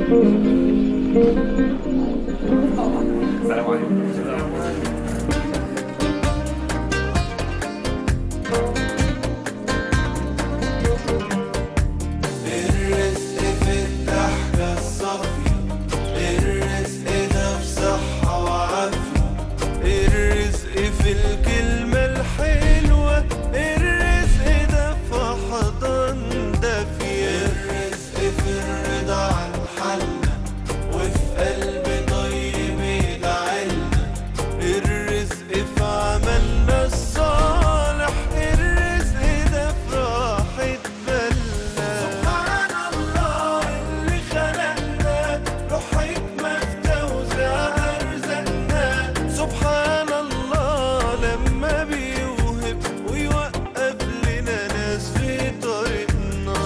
السلام عليكم الرزق في الضحكة الصافية الرزق ده في صحة وعافية الرزق في الكلمة الحلوة الرزق ده في حضن دافية الرزق في الرضا عن حالنا وفي قلب طيب يدعلنا الرزق في عملنا الصالح الرزق ده في راحة بالنا سبحان الله اللي خلقنا له حكمة في توزيع أرزاقنا سبحان الله لما بيوهب ويوقف لنا ناس في طريقنا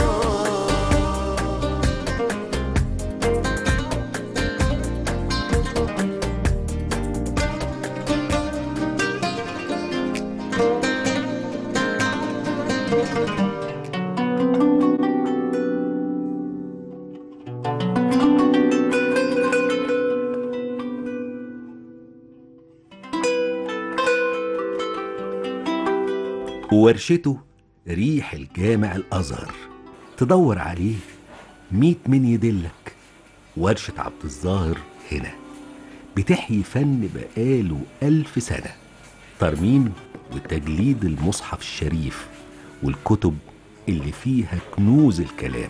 وورشته ريح الجامع الأزهر تدور عليه ميت من يدلك ورشة عبد الظاهر هنا بتحيي فن بقاله ألف سنة ترميم وتجليد المصحف الشريف والكتب اللي فيها كنوز الكلام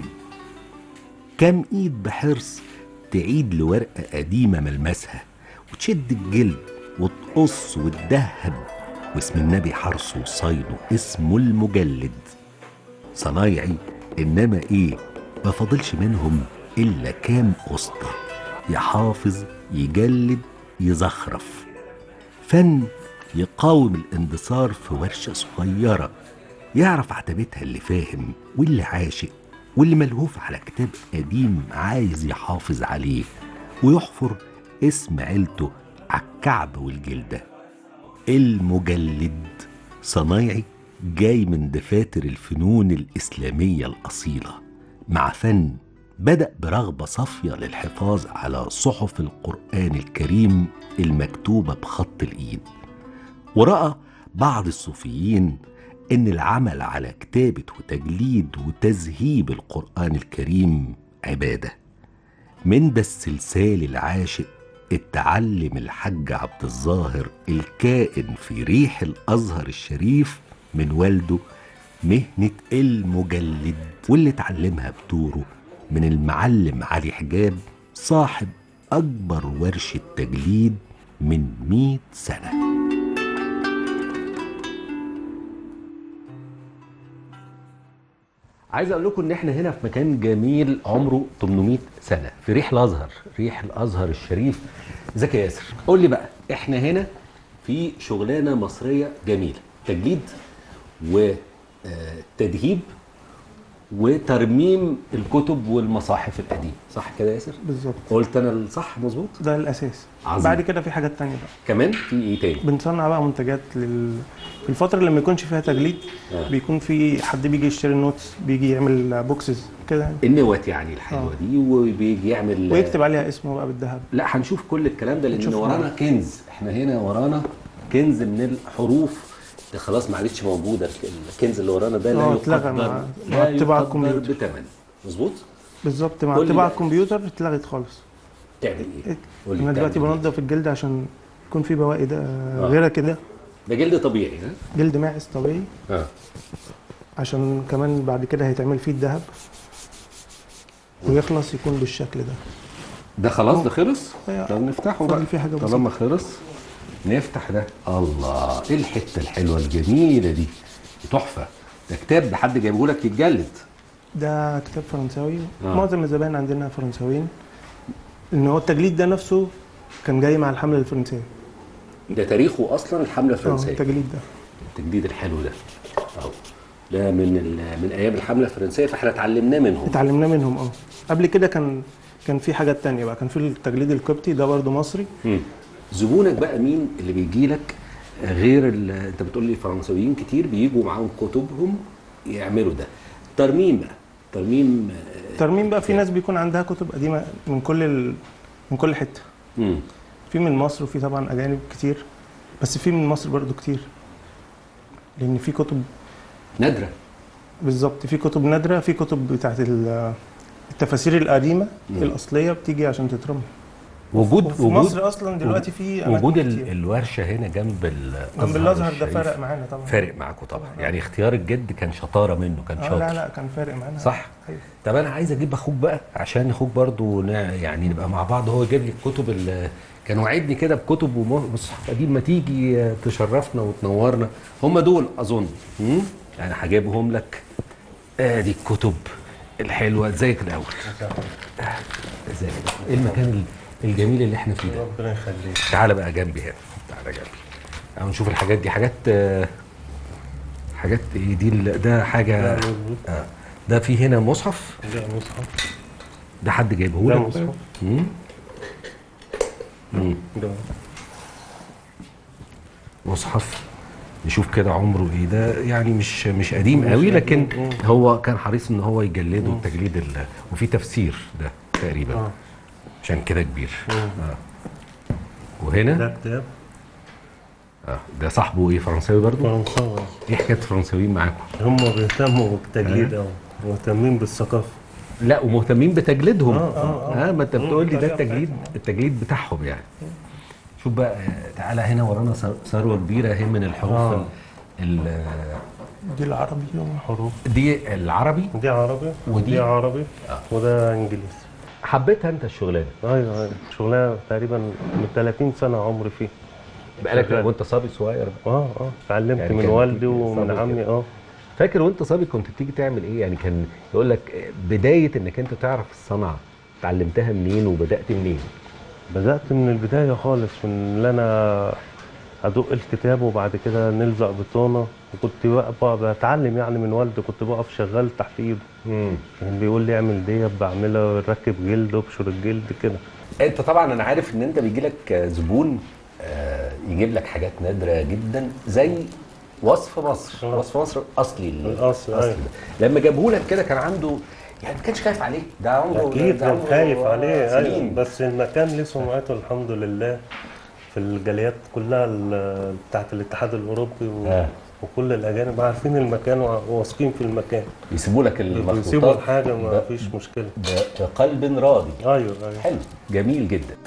كم ايد بحرص تعيد لورقة قديمة ملمسها وتشد الجلد وتقص وتدهب واسم النبي حرصه وصيده اسمه المجلد صنايعي انما ايه ما فاضلش منهم الا كام اسطى يحافظ يجلد يزخرف فن يقاوم الاندثار في ورشة صغيرة يعرف عتبتها اللي فاهم واللي عاشق واللي ملهوف على كتاب قديم عايز يحافظ عليه ويحفر اسم عيلته على الكعب والجلدة المجلد صنايعي جاي من دفاتر الفنون الإسلامية الأصيلة مع فن بدأ برغبة صافية للحفاظ على صحف القرآن الكريم المكتوبة بخط الإيد ورأى بعض الصوفيين إن العمل على كتابة وتجليد وتذهيب القرآن الكريم عبادة من ده السلسال العاشق اتعلم الحاج عبد الظاهر الكائن في ريح الأزهر الشريف من والده مهنة المجلد واللي اتعلمها بدوره من المعلم علي حجاب صاحب أكبر ورشة تجليد من مئة سنة عايز اقول لكم ان احنا هنا في مكان جميل عمره 800 سنه في ريح الازهر ريح الازهر الشريف ازيك يا ياسر قول لي بقى احنا هنا في شغلانه مصريه جميله تجليد وتدهيب وترميم الكتب والمصاحف القديمه صح كده يا ياسر بالظبط قلت انا الصح مظبوط ده الاساس عظيم. بعد كده في حاجات تانية بقى كمان في ايه تاني بنصنع بقى منتجات لل في الفترة اللي ما يكونش فيها تجليد آه. بيكون في حد بيجي يشتري نوتس بيجي يعمل بوكسز كده يعني النوت يعني الحلوه آه. دي وبيجي يعمل ويكتب عليها اسمه بقى بالذهب لا هنشوف كل الكلام ده لان هنشوف ورانا معانا. كنز احنا هنا ورانا كنز من الحروف ده خلاص ما عادتش موجوده الكنز اللي ورانا ده لا اه، يقدر اتلغى مع- مع لا طباعة يقدر الكمبيوتر. بثمن مظبوط بالظبط مع قول لي طباعة بقى. الكمبيوتر اتلغت خالص تعمل ايه قول لي انا دلوقتي بتعمل إيه؟ بنضف الجلد عشان يكون في بواقي ده غيرها كده ده جلد طبيعي ها جلد ماعز طبيعي اه عشان كمان بعد كده هيتعمل فيه الذهب ويخلص يكون بالشكل ده ده خلاص ده خلص هي- طب نفتحه فاضل بقى فيه حاجة طالما خلص نفتح ده الله ايه الحته الحلوه الجميله دي تحفه ده كتاب حد جايبه لك يتجلد ده كتاب فرنساوي آه. معظم الزبائن عندنا فرنساويين ان هو التجليد ده نفسه كان جاي مع الحمله الفرنسيه ده تاريخه اصلا الحمله اه الفرنسيه التجليد ده التجديد الحلو ده اهو ده من ال- من ايام الحمله الفرنسيه فاحنا اتعلمناه منهم اتعلمناه منهم اه قبل كده كان كان في حاجات تانية بقى كان في التجليد القبطي ده برضه مصري مم. زبونك بقى مين اللي بيجي لك غير ال- انت بتقول لي فرنساويين كتير بيجوا معاهم كتبهم يعملوا ده ترميم بقى ترميم الترميم بقى في ناس بيكون عندها كتب قديمه من كل ال... من كل حته مم. في من مصر وفي طبعا اجانب كتير بس في من مصر برضو كتير لان في كتب نادره بالظبط في كتب نادره في كتب بتاعت ال- التفاسير القديمه مم. الاصليه بتيجي عشان تترمم وجود وفي وجود مصر اصلا دلوقتي في أماكن وجود ال- كتير. الورشه هنا جنب ال جنب الازهر ده الشريف فرق معانا طبعا فارق معاكم طبعا طبعاً. يعني اختيار الجد كان شطاره منه كان آه شاطر لا لا كان فارق معانا صح أيوة. طب انا عايز اجيب اخوك بقى عشان اخوك برضو نع- يعني نبقى مع بعض هو يجيب لي الكتب اللي كان وعدني كده بكتب ومصحف قديم ما تيجي تشرفنا وتنورنا هم دول اظن مم؟ انا هجيبهم لك ادي الكتب الحلوه ازيك الاول ازيك ايه المكان ال- الجميل اللي احنا فيه ده ربنا يخليك تعالى بقى جنبي هنا تعالى جنبي تعالى نشوف الحاجات دي حاجات آه، حاجات ايه دي ال- ده حاجه آه. ده في هنا مصحف ده مصحف ده حد جايبه ده لك مصحف مم؟ مم. ده مصحف نشوف كده عمره ايه ده يعني مش مش قديم مش قوي قديم، لكن مم. هو كان حريص ان هو يجلده التجليد ال- وفي تفسير ده تقريبا اه عشان كده كبير مم. آه. وهنا ده كتاب آه. ده صاحبه ايه فرنساوي برضو فرنساوي ايه حكايه الفرنساويين معاكم هم بيهتموا بالتجليد أوي مهتمين بالثقافة لا ومهتمين بتجليدهم آه، آه، اه ما انت مم، بتقول لي ده الطريقة التجليد التجليد بتاعهم يعني شوف بقى آه، تعالى هنا ورانا ثر- ثروه كبيره اهي من الحروف آه. ال- ال- دي العربي حروف دي العربي دي عربي ودي؟ ودي عربي وده انجليزي حبيتها انت الشغلانه ايوه ايوه شغلانه تقريبا من 30 سنه عمري فيه بقالك شغال. وانت صبي صغير بقى. اه اه اتعلمت يعني من كان والدي في ومن صبر عمي كده. اه فاكر وانت صبي كنت بتيجي تعمل ايه يعني كان يقول لك بدايه انك انت تعرف الصنعه اتعلمتها منين وبدات منين بدات من البدايه خالص من اللي انا ادق الكتاب وبعد كده نلزق بطانه وكنت بقى, بقى بتعلم يعني من والدي كنت بقف شغال تحت ايده كان بيقول لي اعمل ديت بعملها ركب جلد ابشر الجلد كده انت طبعا انا عارف ان انت بيجي لك زبون آه، يجيب لك حاجات نادره جدا زي وصف مصر آه. وصف مصر اصلي الأصل، الأصلي أيوة. ده. لما جابه لك كده كان عنده يعني ما كانش خايف عليه ده عمره اكيد ده كان عمره خايف عليه سنين. ايوه بس المكان ليه سمعته الحمد لله في الجاليات كلها ال- بتاعت الاتحاد الاوروبي و... آه. وكل الاجانب عارفين المكان وواثقين في المكان يسيبوا لك بيسيبوا المخطوطات الحاجه ما ب- فيش مشكله ب- بقلب راضي ايوه ايوه حلو جميل جدا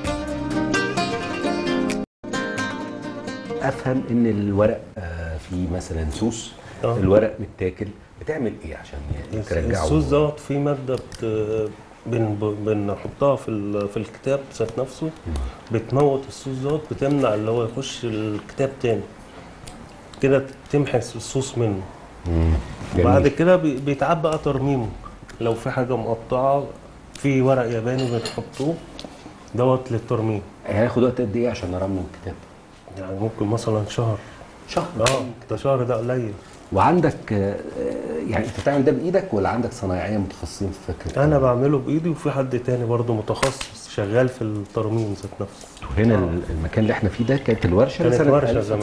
افهم ان الورق آه، فيه مثلا سوس آه. الورق متاكل بتعمل ايه عشان ي- ترجعه السوس دوت في ماده بت... بن... بنحطها في ال... في الكتاب ذات نفسه بتموت السوس دوت بتمنع اللي هو يخش الكتاب تاني كده تمحي السوس منه مم. بعد جميل. كده بي- بيتعب بقى ترميمه لو في حاجه مقطعه في ورق ياباني بنحطوه دوت للترميم هياخد وقت قد ايه عشان نرمم الكتاب يعني ممكن مثلا شهر شهر اه ده شهر ده قليل وعندك آه، آه، يعني انت بتعمل ده بايدك ولا عندك صنايعيه متخصصين في فكره انا بعمله بايدي وفي حد تاني برضه متخصص شغال في الترميم ذات نفسه هنا ال- المكان اللي احنا فيه ده كانت الورشه كانت سنه ورشة زمان.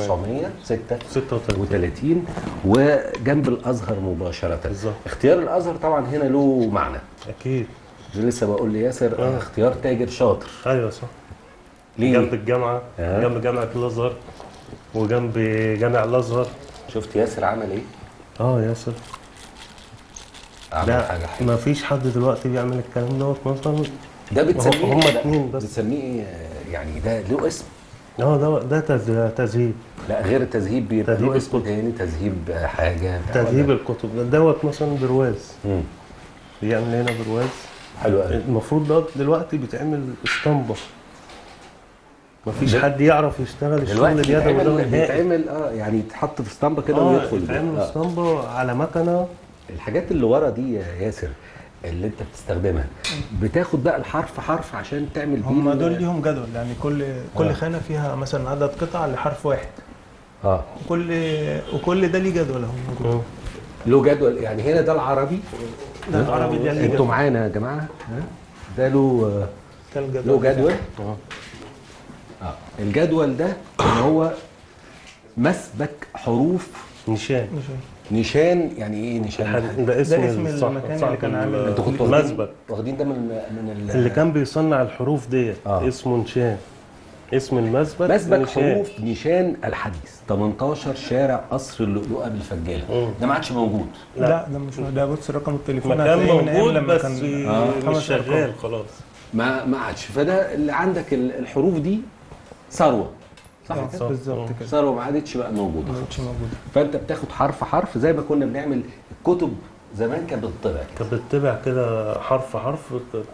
1936 36 وجنب الازهر مباشره بالظبط. اختيار الازهر طبعا هنا له معنى اكيد لسه بقول لياسر آه. اختيار تاجر شاطر ايوه صح ليه جنب الجامعه آه. جنب جامعه الازهر وجنب جامع الازهر شفت ياسر عمل ايه اه ياسر عمل لا حاجه حلوه ما فيش حد دلوقتي بيعمل الكلام دوت مثلا ده بتسميه هم إيه؟ لا، اتنين بس. بتسميه إيه؟ يعني ده له اسم اه ده ده تز- تذهيب لا غير التذهيب بيبقى له تذهيب اسم تاني تذهيب حاجه بتاع تذهيب ولا- الكتب ده دوت مثلا برواز مم. بيعمل هنا برواز حلو قوي المفروض ده دلوقتي بيتعمل اسطمبة مفيش ده- حد يعرف يشتغل الشغل دلوقتي اليدوي ده بيتعمل نهائي بيتعمل اه يعني يتحط في اسطمبه كده اه ويدخل بيتعمل آه. اسطمبة على مكنة الحاجات اللي ورا دي يا ياسر اللي انت بتستخدمها بتاخد بقى الحرف حرف عشان تعمل بيه هم ال- دول ليهم جدول يعني كل كل آه. خانه فيها مثلا عدد قطع لحرف واحد اه وكل وكل ده ليه جدول اهو موجود. مم. له جدول يعني هنا ده العربي ده العربي ده ليه انتوا جدول معانا يا جماعه ها؟ ده له آه، ده الجدول له جدول اه اه الجدول ده اللي هو مسبك حروف نشان مش نيشان يعني ايه نيشان ده اسم, ده اسم الصح- المكان صاحب اللي كان عامل- ال- انتوا كنتوا واخدين المسبك واخدين ده من من ال- اللي كان بيصنع الحروف ديت آه. اسمه نشان اسم المسبك مسبك نشان. حروف نيشان الحديث 18 شارع قصر اللؤلؤه بالفجاله ده ما عادش موجود لا, ده مش ده بص رقم التليفون مكان هتلاقيه من أيام موجود لما بس كان آه. مش خمس شغال أرقام. خلاص ما ما عادش فده اللي عندك ال- الحروف دي ثروه صح آه، كده بالظبط كده ثروه ما عادتش بقى موجوده ما بقتش موجوده فانت بتاخد حرف حرف زي ما كنا بنعمل الكتب زمان كانت بتطبع كده كانت بتتبع كده حرف حرف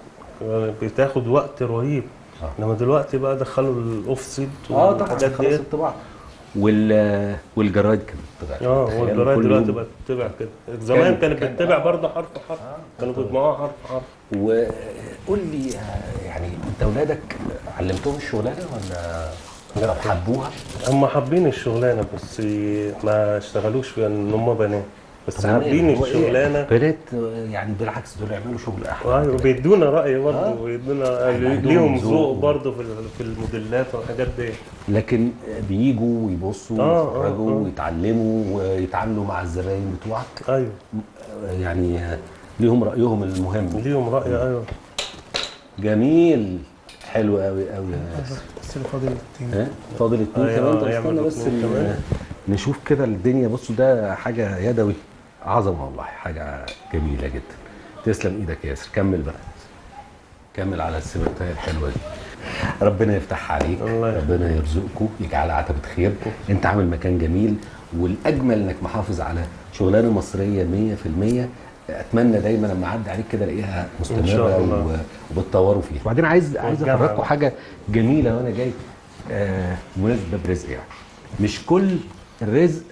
بتاخد وقت رهيب آه. انما دلوقتي بقى دخلوا الاوف سيت اه طبعا والحاجات خلاص ديت الطباعه وال والجرايد كانت بتطبع اه تخيل والجرايد كل دلوقتي يوم. بقت بتتبع كده زمان كان- كانت كان- بتتبع آه. برضه حرف حرف كانوا بيجمعوها حرف حرف وقول لي آه، يعني انت اولادك علمتهم الشغلانه ولا لا حبوها؟ هم حابين الشغلانه بس ما اشتغلوش فيها ان هم بنات بس تمام. حابين هو إيه؟ الشغلانه بنات آه، يعني بالعكس دول يعملوا شغل احلى ايوه بيدونا راي برضه آه. ويدونا إحنا عندهم ليهم ذوق. ذوق برضه في ال- في الموديلات والحاجات دي لكن بيجوا ويبصوا آه، آه، ويتفرجوا آه. ويتعلموا ويتعاملوا مع الزباين بتوعك ايوه آه، يعني آه، ليهم رايهم المهم ليهم راي ايوه جميل حلو قوي قوي يا بس اللي فاضل التاني ها فاضل اتنين أيوة، كمان طب يعمل استنى بس اتنين ال- كمان. نشوف كده الدنيا بصوا ده حاجه يدوي عظمه والله حاجه جميله جدا تسلم ايدك يا ياسر كمل بقى كمل على السبرتايه الحلوه دي ربنا يفتح عليك الله يخليك. ربنا يرزقكم يجعل عتبة خير انت عامل مكان جميل والاجمل انك محافظ على شغلانه مصريه 100% اتمنى دايما لما اعدي عليك كده الاقيها إن شاء مستمره الله. و- وبتطوروا فيها وبعدين عايز عايز والجامعة افرجكم بقى. حاجه جميله وانا جاي آه مناسبه برزق يعني مش كل الرزق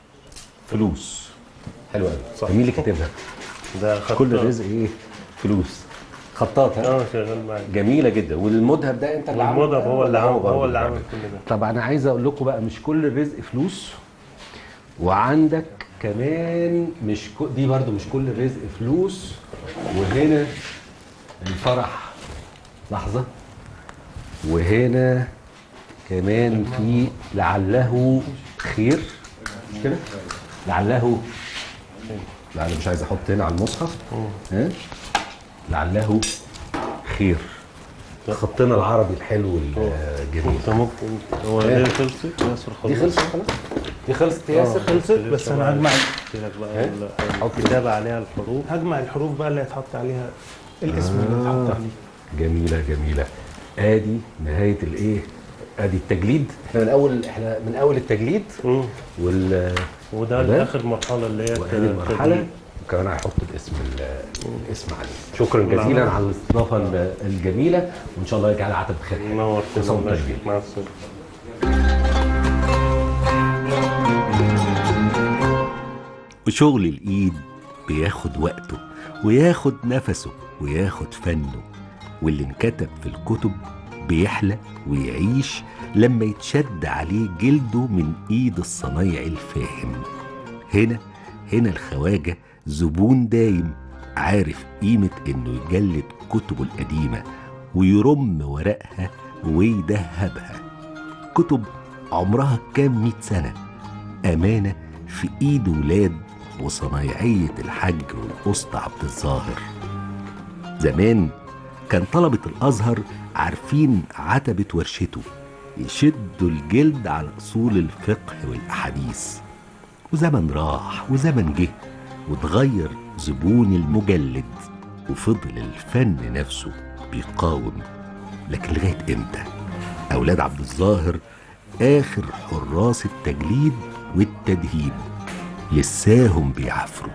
فلوس حلوه قوي صح. مين اللي كاتبها ده مش كل خطاط. الرزق ايه فلوس خطاط ها اه شغال معايا جميله جدا والمذهب ده انت اللي عامله المذهب هو اللي عمل برضه هو اللي بتعمل. عمل كل ده طب انا عايز اقول لكم بقى مش كل الرزق فلوس وعندك كمان مش كو دي برضو مش كل الرزق فلوس وهنا الفرح لحظة وهنا كمان في لعله خير مش كده لعله لا انا مش عايز احط هنا على المصحف ها لعله خير خطنا العربي الحلو الجميل انت ممكن هو إيه؟ دي خلصت ياسر خلص دي خلصت خلاص دي خلصت يا ياسر خلصت بس انا هجمع قلت لك بقى ال- الكتابه عليها الحروف هجمع الحروف بقى اللي هيتحط عليها الاسم اللي هيتحط عليه جميله جميله ادي نهايه الايه ادي التجليد احنا من اول احنا من اول التجليد مم. وال وده ده؟ اخر مرحله اللي هي وادي المرحله وكمان هيحط الاسم ال- الاسم عليه شكرا جزيلا على الاستضافه ال- الجميله وان شاء الله يجعل عتب خير نورت كل سنة وأنت طيب. مع السلامه وشغل الإيد بياخد وقته وياخد نفسه وياخد فنه واللي انكتب في الكتب بيحلى ويعيش لما يتشد عليه جلده من إيد الصنايع الفاهم هنا هنا الخواجة زبون دايم عارف قيمة إنه يجلد كتبه القديمة ويرم ورقها ويدهبها كتب عمرها كام مئة سنة أمانة في إيد ولاد وصنايعية الحج والأسطى عبد الظاهر زمان كان طلبة الأزهر عارفين عتبة ورشته يشدوا الجلد على أصول الفقه والأحاديث وزمن راح وزمن جه وتغير زبون المجلد وفضل الفن نفسه بيقاوم لكن لغاية امتى؟ أولاد عبد الظاهر آخر حراس التجليد والتدهيب لساهم بيعافروا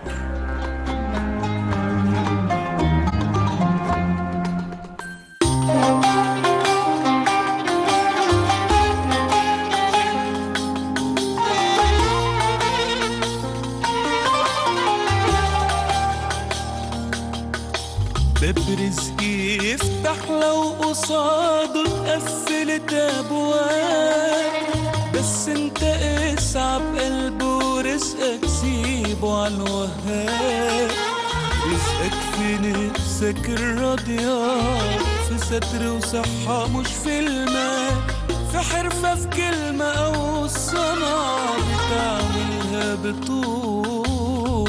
باب رزقي يفتح لو قصاده اتقفلت ابواب بس انت اسعى بقلبه ورزقك سيبه على الوهاب رزقك في نفسك الراضية في ستر وصحة مش في المال في حرفة في كلمة أو الصنعة بتعملها بطول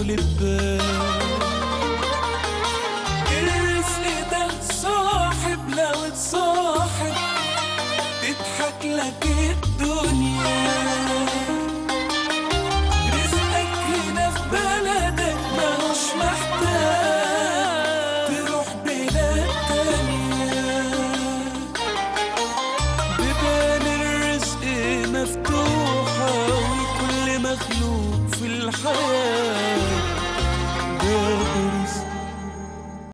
اللي